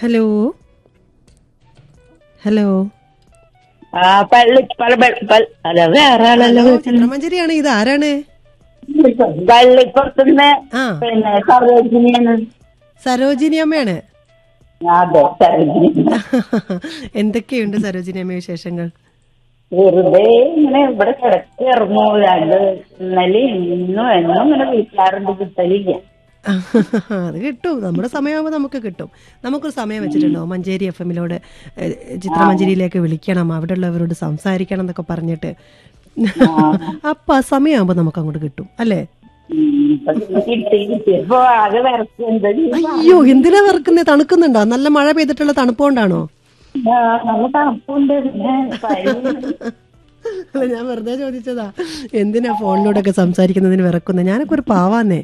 Hello hello ആ പള്ളി പല പൽ അല്ല വേറെ ആളല്ലോ ചിത്രമഞ്ചേരിയാണ് ഇത് ആരാണ് പള്ളിപ്പുറത്തുനിന്ന് ആ പിന്നെ സരോജിനിയാണ് സരോജിനി അമ്മയാണ് അതെ സരോജിനി എന്തൊക്കെയുണ്ട് സരോജിനി അമ്മ വിശേഷങ്ങൾ വെറുതെ ഇങ്ങനെ ഇവിടെ കിടക്കിറങ്ങു രണ്ട് ഇന്നലെ ഇന്നും എന്നും ഇങ്ങനെ വീട്ടിലാറുണ്ട് കിട്ടലില്ല അത് കിട്ടും നമ്മുടെ സമയമാകുമ്പോൾ നമുക്ക് കിട്ടും നമുക്കൊരു സമയം വെച്ചിട്ടുണ്ടോ മഞ്ചേരി എഫ് എമ്മിലോട് ചിത്രമഞ്ചേരിയിലേക്ക് വിളിക്കണം അവിടെ ഉള്ളവരോട് സംസാരിക്കണം എന്നൊക്കെ പറഞ്ഞിട്ട് അപ്പൊ ആ സമയമാകുമ്പോൾ നമുക്ക് അങ്ങോട്ട് കിട്ടും അല്ലേ ഉം, ഇപ്പൊ കിട്ടി കിട്ടിയപ്പോ ആകെ വിറച്ച് എന്താ ചെയ്യാ? അയ്യോ എന്തിനാ വെറുക്കുന്നേ തണുക്കുന്നുണ്ടോ നല്ല മഴ പെയ്തിട്ടുള്ള തണുപ്പുകൊണ്ടാണോ ആ, നല്ല തണുപ്പുണ്ട് പിന്നെ പനി. അല്ല ഞാൻ വെറുതെ ചോദിച്ചതാ എന്തിനാ ഫോണിലൂടെ ഒക്കെ സംസാരിക്കുന്നതിന് വിറക്കുന്നത് ഞാനൊക്കെ ഒരു പാവാന്നേ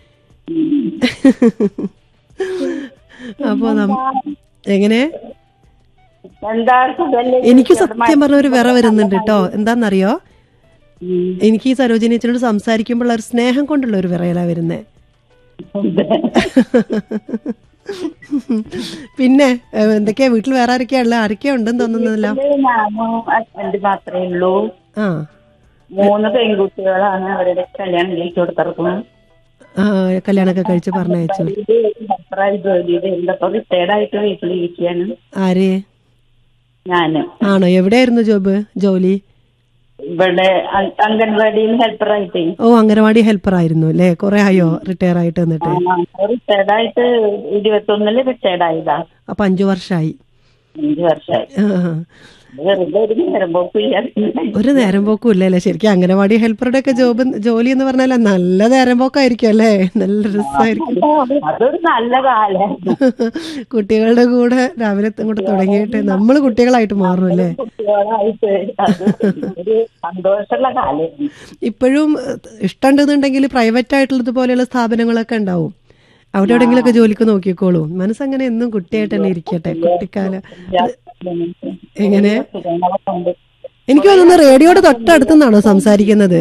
അപ്പോ നം- എങ്ങനെ എന്താ സുഖല്ലേ എനിക്ക് സത്യം പറഞ്ഞ ഒരു വിറ വരുന്നുണ്ട് കേട്ടോ എന്താന്നറിയോ ഉം. എനിക്ക് ഈ സരോജിനി അച്ഛനോട് സംസാരിക്കുമ്പോൾ ഒരു സ്നേഹം കൊണ്ടുള്ള ഒരു വിറയലാ വരുന്നേ പിന്നെ ഏഹ്, എന്തൊക്കെയാ വീട്ടിൽ വേറെ ആരൊക്കെയാ ഉള്ളത് ആരൊക്കെയാ ഉണ്ടെന്ന് തോന്നുന്നല്ലോ ഇതില് ഞാനും ഹസ്ബൻഡ് മാത്രമേ ഉള്ളൂ ആ മൂന്ന് പെൺകുട്ടികളാണ് അവരുടെ കല്യാണം കഴിച്ചു കൊടുത്തിറക്കുന്നത് ആ, കല്യാണമൊക്കെ കഴിച്ച് പറഞ്ഞയച്ചു അഭിപ്രായ ജോലി ചെയ്തപ്പോ റിട്ടയർഡ് ആയിട്ട് വീട്ടിലിരിക്കുകയാണ് ആര് ഞാന് ആണോ എവിടെയായിരുന്നു ജോബ് ജോലി ഇവിടെ അ- അംഗൻവാടിയിൽ ഹെൽപ്പറായിട്ട് ഓ അംഗനവാടി ഹെൽപ്പർ ആയിരുന്നു അല്ലേ കുറെ ആയോ റിട്ടയർ ആയിട്ട് എന്നിട്ട് റിട്ടയർഡ് ആയിട്ട് ഇരുപത്തൊന്നില് റിട്ടയർഡ് ആയതാ അപ്പൊ അഞ്ചു വർഷമായി അഞ്ചു വർഷമായി ആ, വെറുതെ ഒരു നേരം പോക്കില്ല ഒരു നേരം പോക്കും ഇല്ലല്ലേ ശരിക്കും അംഗനവാടി ഹെൽപ്പറുടെ ഒക്കെ ജോബ് ജോലി എന്ന് പറഞ്ഞാൽ നല്ല നേരം പോക്കായിരിക്കും അല്ലേ നല്ല രസമായിരിക്കും അതൊരു നല്ല കാലം കുട്ടികളുടെ കൂടെ രാവിലെ അങ്ങോട്ട് തുടങ്ങിയിട്ട് നമ്മൾ കുട്ടികളായിട്ട് മാറും അല്ലേ കുട്ടികളായിട്ട് അത് ഒരു സന്തോഷമുള്ള കാലം ഇപ്പോഴും ഇഷ്ടമുണ്ടെന്നുണ്ടെങ്കിൽ പ്രൈവറ്റ് ആയിട്ടുള്ളത് പോലെയുള്ള സ്ഥാപനങ്ങളൊക്കെ ഉണ്ടാവും അവിടെ എവിടെയെങ്കിലുമൊക്കെ ജോലിക്ക് നോക്കിക്കോളൂ മനസ്സങ്ങനെ എന്നും കുട്ടിയായിട്ട് തന്നെ ഇരിക്കട്ടെ കുട്ടിക്കാലം എങ്ങനെ സുഖങ്ങളൊക്കെ ഉണ്ട് എനിക്ക് തോന്നുന്നു റേഡിയോയുടെ തൊട്ടടുത്തുനിന്നാണോ സംസാരിക്കുന്നത്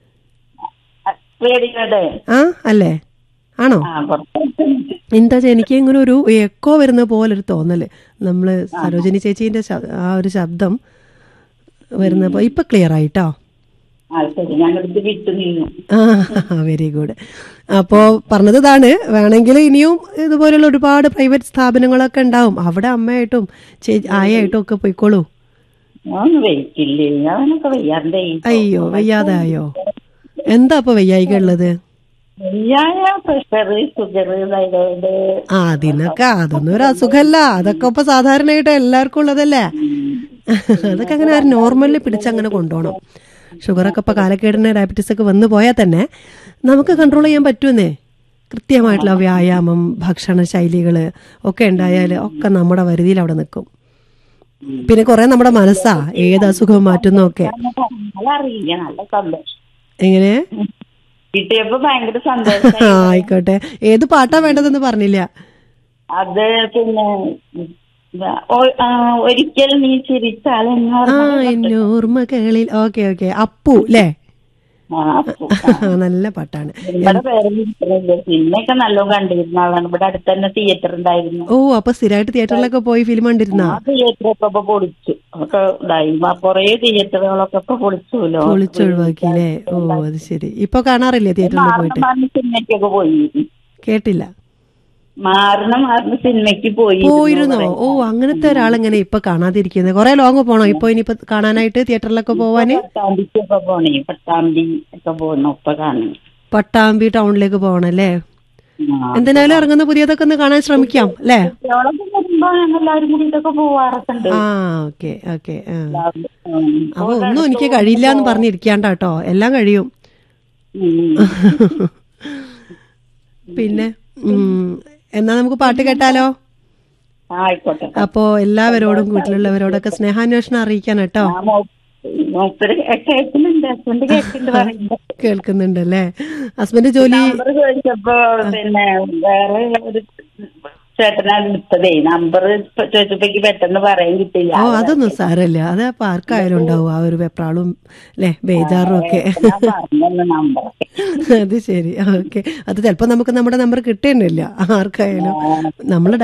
പേടിക്കട്ടെ ആ അല്ലേ ആണോ ആ കുറച്ച് എന്താ വെച്ചാൽ എനിക്ക് ഇങ്ങനെ ഒരു എക്കോ വരുന്ന പോലെ ഒരു തോന്നല് നമ്മള് സരോജിനി ചേച്ചീന്റെ ശ- ആ ഒരു ശബ്ദം വരുന്നപ്പോ ഇപ്പൊ ക്ലിയർ ആയിട്ടോ ആ ശരി ഞങ്ങളിത് വിട്ടു നിന്നു ആ വെരി ഗുഡ് അപ്പോ പറഞ്ഞത് ഇതാണ് വേണമെങ്കിൽ ഇനിയും ഇതുപോലുള്ള ഒരുപാട് പ്രൈവറ്റ് സ്ഥാപനങ്ങളൊക്കെ ഉണ്ടാവും അവിടെ അമ്മയായിട്ടും ചേ- ആയായിട്ടും ഒക്കെ പോയിക്കോളൂ ഒന്നും വെയിറ്റില്ലേ അവനൊക്കെ വയ്യാണ്ടേ അയ്യോ വയ്യാതായോ എന്താ അപ്പൊ വയ്യായിക ഉള്ളത് വയ്യായ പ്രഷർ ഷുഗർ തൈറോയിഡ് ആ അതിനൊക്കെ അതൊന്നും ഒരു അസുഖമല്ല അതൊക്കെ ഇപ്പൊ സാധാരണയായിട്ട് എല്ലാവർക്കും ഉള്ളതല്ലേ അതൊക്കെ അങ്ങനെ ആ നോർമലിൽ പിടിച്ചങ്ങനെ കൊണ്ടുപോകണം ഷുഗറൊക്കെ ഇപ്പൊ കാലക്കേടിന് ഡയബറ്റീസ് ഒക്കെ വന്നു പോയാൽ തന്നെ നമുക്ക് കൺട്രോൾ ചെയ്യാൻ പറ്റുമെന്നേ കൃത്യമായിട്ടുള്ള വ്യായാമം ഭക്ഷണ ശൈലികള് ഒക്കെ ഉണ്ടായാൽ ഒക്കെ നമ്മുടെ പരിധിയിൽ അവിടെ നിൽക്കും പിന്നെ കുറെ നമ്മുടെ മനസ്സാ ഏത് അസുഖവും മാറ്റുന്നൊക്കെ അറിയില്ല നല്ല സന്തോഷം എങ്ങനെ കിട്ടിയപ്പോ ഭയങ്കര സന്തോഷം ആ, ആയിക്കോട്ടെ ഏത് പാട്ടാ വേണ്ടതെന്ന് പറഞ്ഞില്ല അത് പിന്നെ ഒ- ആ, ഒരിക്കൽ നീ ചിരിച്ചാൽ എന്ന് ആ പറഞ്ഞ എന്നോർമ്മകളിൽ ഓക്കെ ഓക്കെ അപ്പു അല്ലേ ആ, അപ്പൊ, നല്ല പാട്ടാണ് നമ്മുടെ പേര് വിളിക്കുന്നില്ല സിനിമയൊക്കെ നല്ലോണം കണ്ടിരുന്ന ആളാണ് ഇവിടെ അടുത്ത് തന്നെ തിയേറ്റർ ഉണ്ടായിരുന്നു ഓ അപ്പൊ സ്ഥിരമായിട്ട് തിയേറ്ററിലൊക്കെ പോയി ഫിലിം കണ്ടിരുന്ന ആ തിയേറ്ററൊക്കെ ഇപ്പൊ പൊളിച്ചു ഒക്കെ ഇതായി ആ കൊറേ തിയേറ്ററുകളൊക്കെ ഇപ്പൊ പൊളിച്ചുല്ലോ പൊളിച്ചൊഴിവാക്കിയില്ലേ ഓ അത് ശരി ഇപ്പൊ കാണാറില്ലേ തിയേറ്ററിൽ പോയിട്ട് മാറുന്ന സിനിമയ്ക്കൊക്കെ പോയി കേട്ടില്ല മാറുന്ന മാറുന്ന സിനിമയ്ക്ക് പോയി പോയിരുന്നോ ഓ അങ്ങനത്തെ ഒരാളെങ്ങനെ ഇപ്പൊ കാണാതിരിക്കുന്നത് കൊറേ ലോങ് പോണോ ഇപ്പൊ ഇനിയിപ്പൊ കാണാനായിട്ട് തിയേറ്ററിലൊക്കെ പോവാന് പട്ടാമ്പിക്കൊക്കെ പോണേ പട്ടാമ്പി ഒക്കെ പോകണം ഇപ്പൊ കാണും പട്ടാമ്പി ടൗണിലേക്ക് പോകണല്ലേ എന്തിനാലും ഇറങ്ങുന്ന പുതിയതൊക്കെ ഒന്ന് കാണാൻ ശ്രമിക്കാം അല്ലേ കുട്ടികളൊക്കെ വരുമ്പോ ഞങ്ങൾ എല്ലാവരും കൂടി ഇതൊക്കെ പോവാറൊക്കെ ഉണ്ട് ആ ഓക്കെ ഓക്കെ ഉം. അപ്പൊ ഒന്നും എനിക്ക് കഴിയില്ല എന്ന് പറഞ്ഞിരിക്കാണ്ട കേട്ടോ എല്ലാം കഴിയും ഉം. പിന്നെ ഉം, എന്നാ നമുക്ക് പാട്ട് കേട്ടാലോ ആയിക്കോട്ടെ അപ്പോ എല്ലാവരോടും വീട്ടിലുള്ളവരോടൊക്കെ സ്നേഹാന്വേഷണം അറിയിക്കാൻ കേട്ടോ ആ മോ- മൂപ്പര് കേൾക്കുന്നുണ്ട് ഹസ്ബൻഡ് കേൾക്കുന്നുണ്ട് പറയുന്നത് കേൾക്കുന്നുണ്ടല്ലേ ഹസ്ബൻഡ് ജോലി നമ്പർ ചോദിച്ചപ്പോ പിന്നെ വേറെ ഒരു ചേട്ടനാണ് എടുത്തതേ നമ്പർ ചോദിച്ചപ്പോഴേക്ക് പെട്ടെന്ന് പറയാൻ കിട്ടില്ല ഓ അതൊന്നും സാരല്ല അത് അപ്പൊ ആർക്കായാലും ഉണ്ടാവും ആ ഒരു വെപ്രാളും അല്ലെ ബേജാറും ഒക്കെ ഞാൻ പറഞ്ഞു നമ്പർ അത് ശരി ഓക്കെ അത് ചിലപ്പോ നമുക്ക് നമ്മുടെ നമ്പർ കിട്ടേണ്ടില്ല ആർക്കായാലും നമ്മള്